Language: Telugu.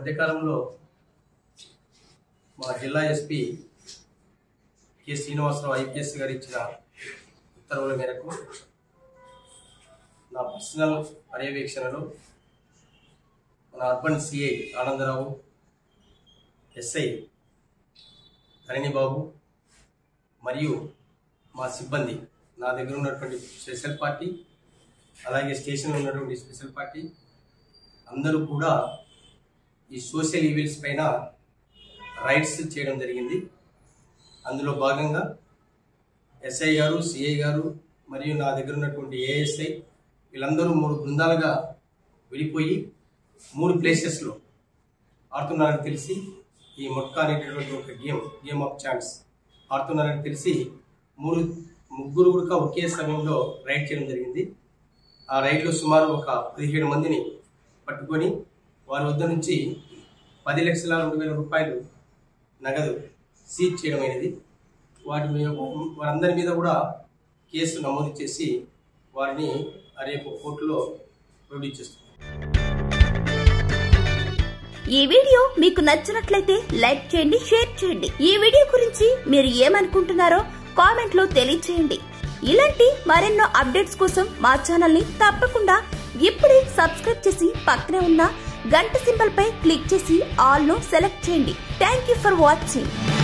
మధ్యకాలంలో మా జిల్లా ఎస్పీ కె శ్రీనివాసరావు ఐపీఎస్ గారు ఇచ్చిన ఉత్తర్వుల మేరకు నా పర్సనల్ పర్యవేక్షణలో మన urban CI Anandarao SI Dharani Babu మరియు మా సిబ్బంది నా దగ్గర ఉన్నటువంటి స్పెషల్ పార్టీ అలాగే స్టేషన్లో ఉన్నటువంటి స్పెషల్ పార్టీ అందరూ కూడా ఈ సోషల్ ఈవెంట్స్ పైన రైడ్స్ చేయడం జరిగింది అందులో భాగంగా ఎస్ఐ గారు సిఐ గారు మరియు నా దగ్గర ఉన్నటువంటి ఏఎస్ఐ వీళ్ళందరూ మూడు బృందాలుగా విడిపోయి మూడు ప్లేసెస్లో ఆడుతున్నారని తెలిసి ఈ మొట్కా అనేటటువంటి ఒక గేమ్ గేమ్ ఆఫ్ ఛాన్స్ ఆడుతున్నారని తెలిసి మూడు ముగ్గురు కూడా ఒకే సమయంలో రైడ్ చేయడం జరిగింది ఆ రైడ్లో సుమారు ఒక పదిహేడు మందిని పట్టుకొని వారి వద్ద నుంచి పది లక్షల రెండు వేల రూపాయలు నగదు సీజ్ చేయడం అయినది వాటి మీద వారందరి మీద కూడా కేసు నమోదు చేసి వారిని రేపు కోర్టులో ప్రొడ్యూస్ చేస్తుంది ఈ వీడియో మీకు నచ్చినట్లయితే లైక్ చేయండి షేర్ చేయండి ఈ వీడియో గురించి మీరు ఏమనుకుంటున్నారో కామెంట్ లో తెలియచేయండి ఇలాంటి మరెన్నో అప్డేట్స్ కోసం మా ఛానల్ ని తప్పకుండా ఇప్పుడే సబ్స్క్రైబ్ చేసి పక్కనే ఉన్న గంట సింబల్ పై క్లిక్ చేసి ఆల్ ను సెలెక్ట్ చేయండి థ్యాంక్ యూ ఫర్ వాచింగ్